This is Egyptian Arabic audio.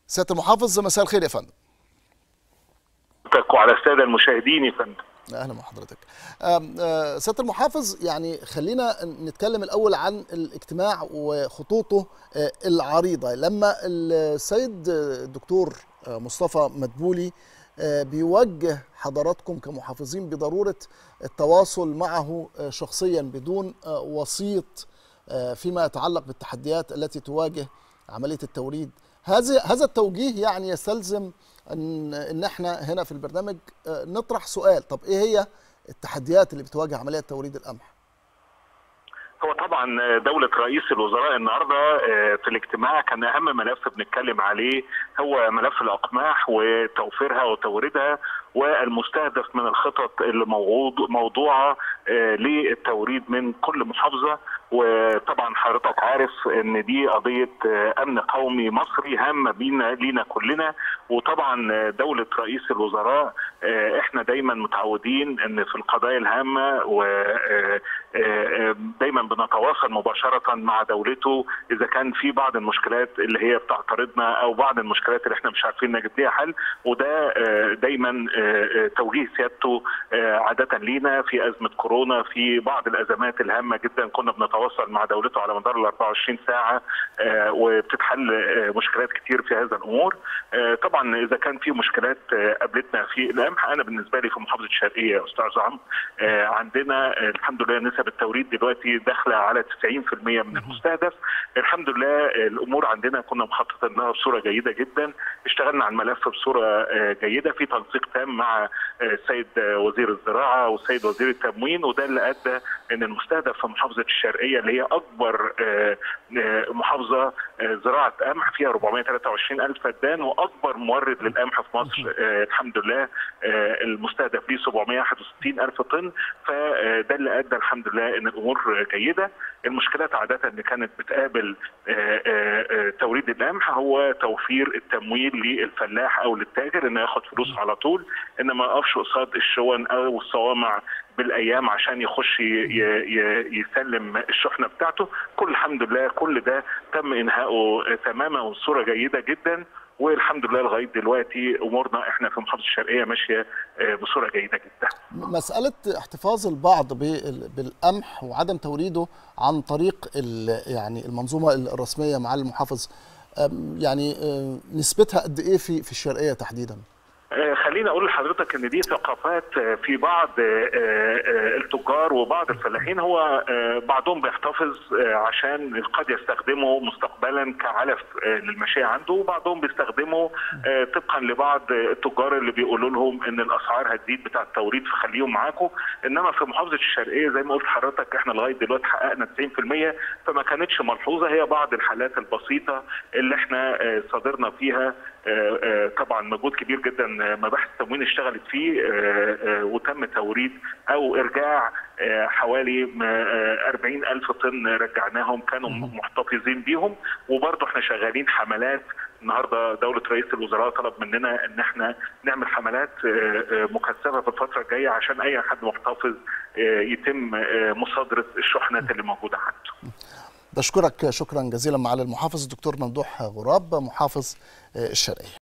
سياده المحافظ مساء الخير يا فندم وعلى الساده المشاهدين يا فندم اهلا بحضرتك سياده المحافظ يعني خلينا نتكلم الاول عن الاجتماع وخطوطه العريضه لما السيد الدكتور مصطفى مدبولي بيوجه حضراتكم كمحافظين بضروره التواصل معه شخصيا بدون وسيط فيما يتعلق بالتحديات التي تواجه عمليه التوريد هذا هذا التوجيه يعني يستلزم ان ان احنا هنا في البرنامج نطرح سؤال طب ايه هي التحديات اللي بتواجه عمليه توريد القمح؟ هو طبعا دولة رئيس الوزراء النهارده في الاجتماع كان أهم ملف بنتكلم عليه هو ملف الأقماح وتوفيرها وتوريدها والمستهدف من الخطط اللي موضوعة للتوريد من كل محافظة وطبعا حضرتك عارف ان دي قضيه امن قومي مصري هامه بينا لينا كلنا وطبعا دوله رئيس الوزراء احنا دايما متعودين ان في القضايا الهامه ودايما بنتواصل مباشره مع دولته اذا كان في بعض المشكلات اللي هي بتعترضنا او بعض المشكلات اللي احنا مش عارفين نجد ليها حل وده دايما توجيه سيادته عاده لينا في ازمه كورونا في بعض الازمات الهامه جدا كنا بنتواصل مع دولته على مدار ال 24 ساعه وبتتحل مشكلات كتير في هذا الامور طبعا اذا كان في مشكلات قابلتنا في القمح انا بالنسبه لي في محافظه الشرقيه يا استاذ عمرو عندنا الحمد لله نسب التوريد دلوقتي داخله على 90% من المستهدف الحمد لله الامور عندنا كنا مخططين لها بصوره جيده جدا اشتغلنا على الملف بصوره جيده في تنسيق تام مع السيد وزير الزراعه والسيد وزير التموين وده اللي ادى ان المستهدف في محافظه الشرقيه اللي هي اكبر محافظه زراعه قمح فيها 423 الف فدان واكبر مورد للقمح في مصر الحمد لله المستهدف ليه 761 الف طن فده اللي ادى الحمد لله ان الامور جيده المشكلات عاده اللي كانت بتقابل توريد القمح هو توفير التمويل للفلاح او للتاجر انه ياخد فلوس على طول انما ما يقفش قصاد الشون او الصوامع بالايام عشان يخش يسلم الشحنه بتاعته كل الحمد لله كل ده تم انهائه تماما وبصوره جيده جدا والحمد لله لغايه دلوقتي امورنا احنا في محافظه الشرقيه ماشيه بصوره جيده جدا. مساله احتفاظ البعض بالقمح وعدم توريده عن طريق يعني المنظومه الرسميه مع المحافظ يعني نسبتها قد ايه في في الشرقيه تحديدا؟ خليني اقول لحضرتك ان دي ثقافات في بعض التجار وبعض الفلاحين هو بعضهم بيحتفظ عشان قد يستخدمه مستقبلا كعلف للمشاية عنده وبعضهم بيستخدمه طبقا لبعض التجار اللي بيقولوا لهم ان الاسعار هتزيد بتاع التوريد فخليهم معاكم انما في محافظه الشرقيه زي ما قلت لحضرتك احنا لغايه دلوقتي حققنا 90% فما كانتش ملحوظه هي بعض الحالات البسيطه اللي احنا صادرنا فيها طبعا مجهود كبير جدا مباحث التموين اشتغلت فيه وتم توريد او ارجاع حوالي 40 الف طن رجعناهم كانوا محتفظين بيهم وبرضه احنا شغالين حملات النهارده دوله رئيس الوزراء طلب مننا ان احنا نعمل حملات مكثفه في الفتره الجايه عشان اي حد محتفظ يتم مصادره الشحنات اللي موجوده عنده. بشكرك شكرا جزيلا معالي المحافظ الدكتور ممدوح غراب محافظ الشرقيه